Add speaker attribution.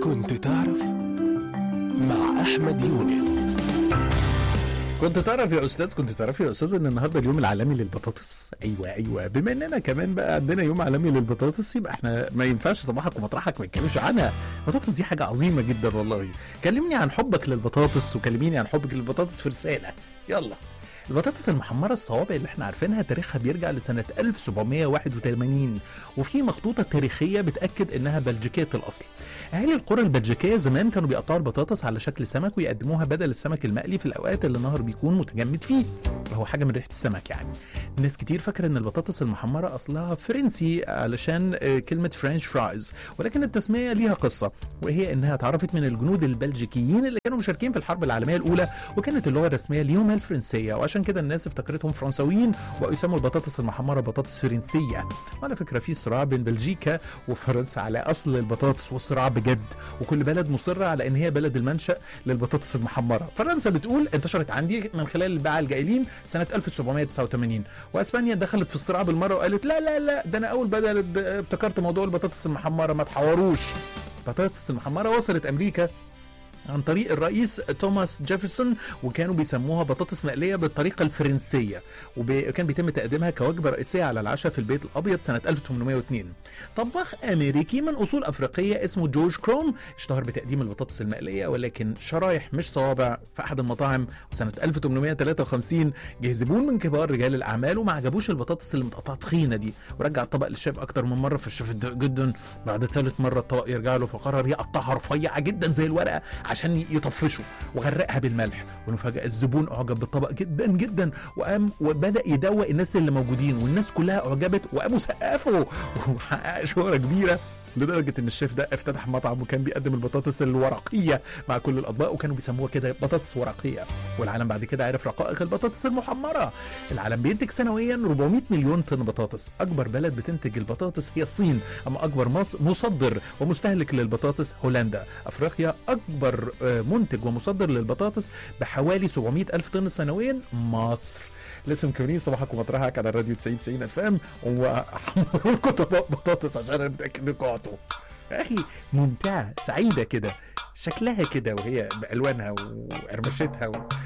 Speaker 1: كنت تعرف مع أحمد يونس
Speaker 2: كنت تعرف يا استاذ كنت تعرف يا استاذ ان النهارده اليوم العالمي للبطاطس ايوه ايوه بما اننا كمان بقى عندنا يوم عالمي للبطاطس يبقى احنا ما ينفعش صباحك ومطرحك ما نتكلمش عنها البطاطس دي حاجه عظيمه جدا والله كلمني عن حبك للبطاطس وكلميني عن حبك للبطاطس في رساله يلا البطاطس المحمرة الصوابع اللي احنا عارفينها تاريخها بيرجع لسنة 1781 وفي مخطوطة تاريخية بتأكد انها بلجيكية الاصل. اهالي القرى البلجيكية زمان كانوا بيقطعوا البطاطس على شكل سمك ويقدموها بدل السمك المقلي في الاوقات اللي النهر بيكون متجمد فيه. هو حاجة من ريحة السمك يعني. ناس كتير فاكرة ان البطاطس المحمرة اصلها فرنسي علشان آه، كلمة فرنش فرايز ولكن التسمية ليها قصة وهي انها اتعرفت من الجنود البلجيكيين اللي كانوا مشاركين في الحرب العالمية الاولى وكانت اللغة الرسمية ليهم الفرنسية وعشان كده الناس افتكرتهم فرنساويين وبقوا يسموا البطاطس المحمرة بطاطس فرنسية وعلى فكرة في صراع بين بلجيكا وفرنسا على اصل البطاطس وصراع بجد وكل بلد مصرة على ان هي بلد المنشأ للبطاطس المحمرة فرنسا بتقول انتشرت عندي من خلال الباعة الجائلين سنة 1789 واسبانيا دخلت في الصراع بالمرة وقالت لا لا لا ده انا اول بلد ابتكرت موضوع البطاطس المحمرة ما تحوروش البطاطس المحمرة وصلت امريكا عن طريق الرئيس توماس جيفرسون وكانوا بيسموها بطاطس مقليه بالطريقه الفرنسيه وكان بيتم تقديمها كوجبه رئيسيه على العشاء في البيت الابيض سنه 1802 طباخ امريكي من اصول افريقيه اسمه جورج كروم اشتهر بتقديم البطاطس المقليه ولكن شرايح مش صوابع في احد المطاعم وسنه 1853 جه زبون من كبار رجال الاعمال وما عجبوش البطاطس اللي متقطعه تخينه دي ورجع الطبق للشيف اكتر من مره فالشيف اتضايق جدا بعد ثالث مره الطبق يرجع له فقرر يقطعها رفيعه جدا زي الورقه عشان يطفشه وغرقها بالملح ونفاجئ الزبون اعجب بالطبق جدا جدا وقام وبدا يدوق الناس اللي موجودين والناس كلها اعجبت وقاموا سقفوا وحقق شهره كبيره لدرجة إن الشيف ده افتتح مطعم وكان بيقدم البطاطس الورقية مع كل الأطباق وكانوا بيسموها كده بطاطس ورقية والعالم بعد كده عرف رقائق البطاطس المحمرة العالم بينتج سنويا 400 مليون طن بطاطس أكبر بلد بتنتج البطاطس هي الصين أما أكبر مص- مصدر ومستهلك للبطاطس هولندا أفريقيا أكبر آه، منتج ومصدر للبطاطس بحوالي 700 ألف طن سنويا مصر لسه مكملين صباحك ومطرحك على الراديو 90 90 اف ام وهحمروا لكم طبق بطاطس عشان انا متاكد انكم قعدتوا يا اخي ممتعه سعيده كده شكلها كده وهي بالوانها وقرمشتها و...